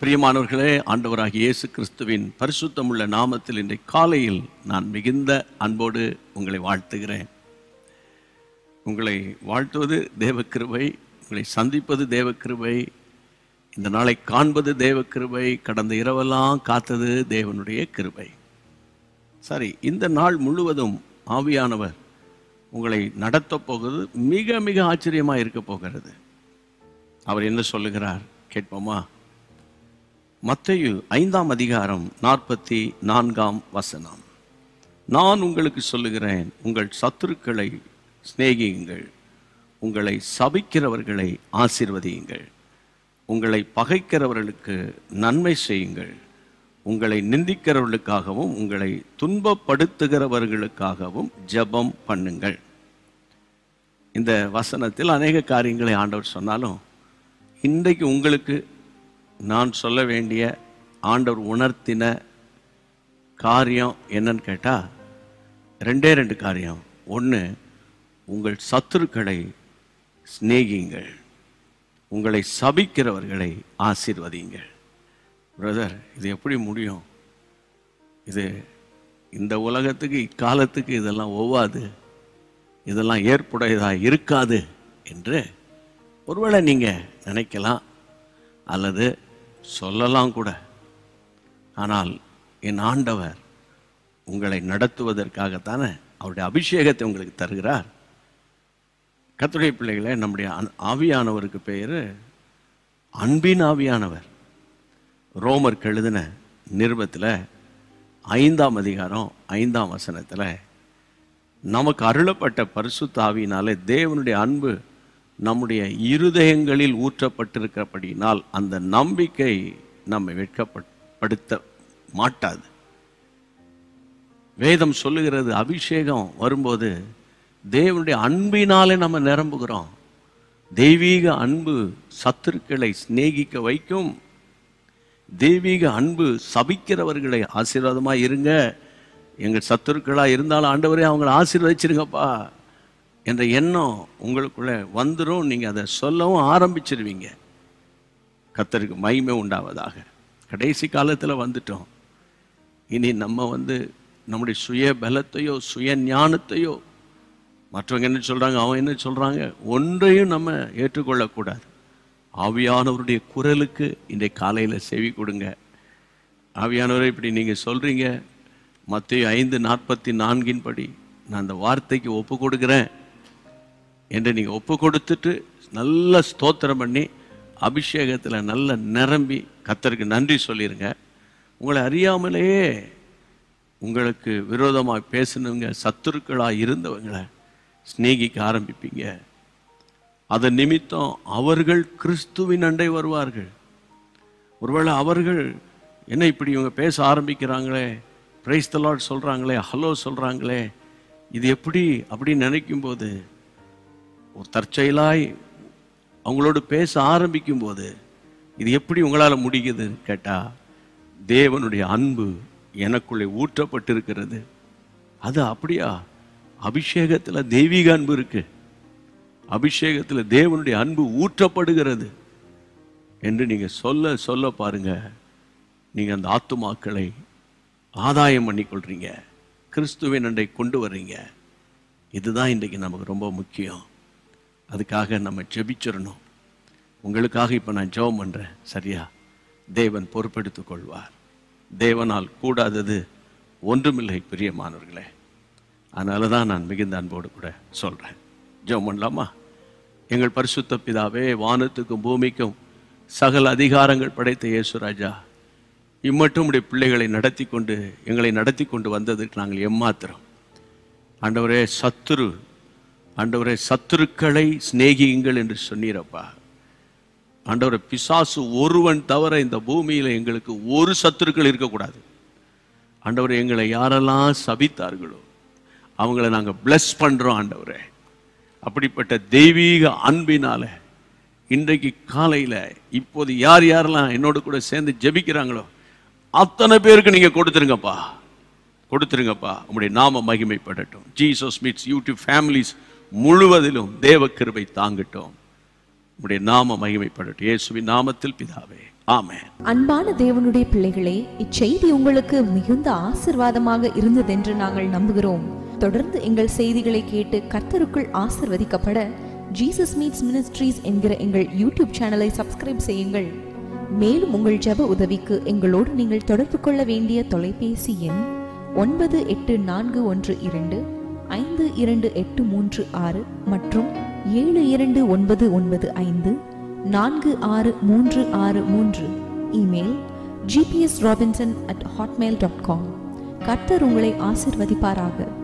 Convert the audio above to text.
பிரியமானவர்களே ஆண்டவராகிய இயேசு கிறிஸ்துவின் பரிசுத்தமுள்ள நாமத்தில் இன்றைய காலையில் நான் மிகுந்த அன்போடு உங்களை வாழ்த்துகிறேன் உங்களை வாழ்த்துவது தேவக்கிருபை உங்களை சந்திப்பது தேவக்கிருபை இந்த நாளை காண்பது தேவக்கிருபை கடந்த இரவெல்லாம் காத்தது தேவனுடைய கிருபை சரி இந்த நாள் முழுவதும் ஆவியானவர் உங்களை நடத்தப் போகிறது மிக மிக ஆச்சரியமாக இருக்க போகிறது அவர் என்ன சொல்லுகிறார் கேட்போமா மத்தேயு ஐந்தாம் அதிகாரம் நாற்பத்தி நான்காம் வசனம் நான் உங்களுக்கு சொல்லுகிறேன் உங்கள் சத்துருக்களை சிநேகியுங்கள் உங்களை சபிக்கிறவர்களை ஆசீர்வதியுங்கள் உங்களை பகைக்கிறவர்களுக்கு நன்மை செய்யுங்கள் உங்களை நிந்திக்கிறவர்களுக்காகவும் உங்களை துன்பப்படுத்துகிறவர்களுக்காகவும் ஜெபம் பண்ணுங்கள் இந்த வசனத்தில் அநேக காரியங்களை ஆண்டவர் சொன்னாலும் இன்றைக்கு உங்களுக்கு நான் சொல்ல வேண்டிய ஆண்டவர் உணர்த்தின காரியம் என்னன்னு கேட்டால் ரெண்டே ரெண்டு காரியம் ஒன்று உங்கள் சத்துருக்களை சிநேகியுங்கள் உங்களை சபிக்கிறவர்களை ஆசீர்வதியுங்கள் பிரதர் இது எப்படி முடியும் இது இந்த உலகத்துக்கு இக்காலத்துக்கு இதெல்லாம் ஒவ்வாது இதெல்லாம் ஏற்புடையதாக இருக்காது என்று ஒருவேளை நீங்கள் நினைக்கலாம் அல்லது சொல்லலாம் கூட ஆனால் என் ஆண்டவர் உங்களை நடத்துவதற்காகத்தானே அவருடைய அபிஷேகத்தை உங்களுக்கு தருகிறார் கத்துடைய பிள்ளைகளை நம்முடைய அன்- ஆவியானவருக்கு பெயர் அன்பின் ஆவியானவர் ரோமருக்கு எழுதின நிருபத்தில் ஐந்தாம் அதிகாரம் ஐந்தாம் வசனத்தில் நமக்கு அருளப்பட்ட பரிசுத்த ஆவியினாலே தேவனுடைய அன்பு நம்முடைய இருதயங்களில் ஊற்றப்பட்டிருக்கிறபடியினால் அந்த நம்பிக்கை நம்மை வெட்கப்படுத்த மாட்டாது வேதம் சொல்லுகிறது அபிஷேகம் வரும்போது தேவனுடைய அன்பினாலே நம்ம நிரம்புகிறோம் தெய்வீக அன்பு சத்துருக்களை சிநேகிக்க வைக்கும் தெய்வீக அன்பு சபிக்கிறவர்களை ஆசீர்வாதமா இருங்க எங்கள் சத்துருக்களா இருந்தாலும் ஆண்டவரே அவங்கள ஆசீர்வதிச்சிருங்கப்பா என்ற எண்ணம் உங்களுக்குள்ள வந்துரும் நீங்க அதை சொல்லவும் ஆரம்பிச்சிருவீங்க கத்தருக்கு மகிமை உண்டாவதாக கடைசி காலத்துல வந்துட்டோம் இனி நம்ம வந்து நம்முடைய சுய பலத்தையோ சுய ஞானத்தையோ மற்றவங்க என்ன சொல்றாங்க அவன் என்ன சொல்றாங்க ஒன்றையும் நம்ம ஏற்றுக்கொள்ளக்கூடாது ஆவியானவருடைய குரலுக்கு இன்றைய காலையில செவி கொடுங்க ஆவியானவரை இப்படி நீங்க சொல்றீங்க மத்திய ஐந்து நாற்பத்தி நான்கின் படி நான் அந்த வார்த்தைக்கு ஒப்பு கொடுக்கிறேன் என்று நீங்க ஒப்பு கொடுத்துட்டு நல்ல ஸ்தோத்திரம் பண்ணி அபிஷேகத்துல நல்ல நிரம்பி கத்தருக்கு நன்றி சொல்லிருங்க உங்களை அறியாமலேயே உங்களுக்கு விரோதமாக பேசினவங்க சத்துருக்களாக இருந்தவங்களை சிநேகிக்க ஆரம்பிப்பீங்க அதன் நிமித்தம் அவர்கள் கிறிஸ்துவின் அண்டை வருவார்கள் ஒருவேளை அவர்கள் என்ன இப்படி இவங்க பேச ஆரம்பிக்கிறாங்களே பிரைஸ் தலாட் சொல்கிறாங்களே ஹலோ சொல்கிறாங்களே இது எப்படி அப்படின்னு நினைக்கும்போது ஒரு தற்செயலாய் அவங்களோடு பேச ஆரம்பிக்கும் போது இது எப்படி உங்களால் முடியுது கேட்டால் தேவனுடைய அன்பு எனக்குள்ளே ஊற்றப்பட்டிருக்கிறது அது அப்படியா அபிஷேகத்தில் தெய்வீக அன்பு இருக்கு அபிஷேகத்தில் தேவனுடைய அன்பு ஊற்றப்படுகிறது என்று நீங்க சொல்ல சொல்ல பாருங்க நீங்க அந்த ஆத்துமாக்களை ஆதாயம் பண்ணிக்கொள்றீங்க கிறிஸ்துவின் அண்டை கொண்டு வர்றீங்க இதுதான் இன்றைக்கு நமக்கு ரொம்ப முக்கியம் அதுக்காக நம்ம ஜெபிச்சிடணும் உங்களுக்காக இப்போ நான் ஜெபம் பண்றேன் சரியா தேவன் பொறுப்பெடுத்துக் கொள்வார் தேவனால் கூடாதது ஒன்றுமில்லை பிரியமானவர்களே அதனால தான் நான் மிகுந்த அன்போடு கூட சொல்கிறேன் ஜெபம் பண்ணலாமா எங்கள் பரிசுத்த பிதாவே வானத்துக்கும் பூமிக்கும் சகல அதிகாரங்கள் படைத்த இயேசுராஜா இம்மட்டும் உடைய பிள்ளைகளை நடத்தி கொண்டு எங்களை நடத்தி கொண்டு வந்ததற்கு நாங்கள் எம்மாத்திரம் ஆண்டவரே சத்துரு ஆண்டவரே சத்துருக்களை சிநேகியுங்கள் என்று சொன்னீரப்பா ஆண்டவரே பிசாசு ஒருவன் தவிர இந்த பூமியில் எங்களுக்கு ஒரு சத்துருக்கள் இருக்கக்கூடாது ஆண்டவரே எங்களை யாரெல்லாம் சபித்தார்களோ அவங்கள நாங்கள் bless பண்றோம் ஆண்டவரே அப்படிப்பட்ட தெய்வீக அன்பினால இன்றைக்கு காலையில இப்போது யார் யாரெல்லாம் என்னோடு கூட சேர்ந்து ஜெபிக்கிறாங்களோ அத்தனை பேருக்கு நீங்க கொடுத்துருங்கப்பா கொடுத்துருங்கப்பா உங்களுடைய நாம மகிமைப்படட்டும் ஜீசஸ் மீட்ஸ் யூடியூப் ஃபேமிலிஸ் முழுவதிலும் தேவ கிருபை தாங்கட்டும் உடைய நாம மகிமைப்படட்டும் இயேசுவின் நாமத்தில் பிதாவே ஆமென் அன்பான தேவனுடைய பிள்ளைகளே இச்செய்தி உங்களுக்கு மிகுந்த ஆசிர்வாதமாக இருந்ததென்று நாங்கள் நம்புகிறோம் தொடர்ந்து எங்கள் செய்திகளை கேட்டு கர்த்தருக்குள் ஆசிர்வதிக்கப்பட ஜீசஸ் மீட்ஸ் மினிஸ்ட்ரீஸ் என்கிற எங்கள் யூடியூப் சேனலை சப்ஸ்கிரைப் செய்யுங்கள் மேலும் உங்கள் ஜெப உதவிக்கு எங்களோடு நீங்கள் தொடர்பு கொள்ள வேண்டிய தொலைபேசி எண் ஒன்பது எட்டு நான்கு ஒன்று இரண்டு ஐந்து இரண்டு எட்டு மூன்று ஆறு மற்றும் ஏழு இரண்டு ஒன்பது ஒன்பது ஐந்து நான்கு ஆறு மூன்று ஆறு மூன்று email GPS Robinson at Hotmail dot com கர்த்தர் உங்களை ஆசிர்வதிப்பாராக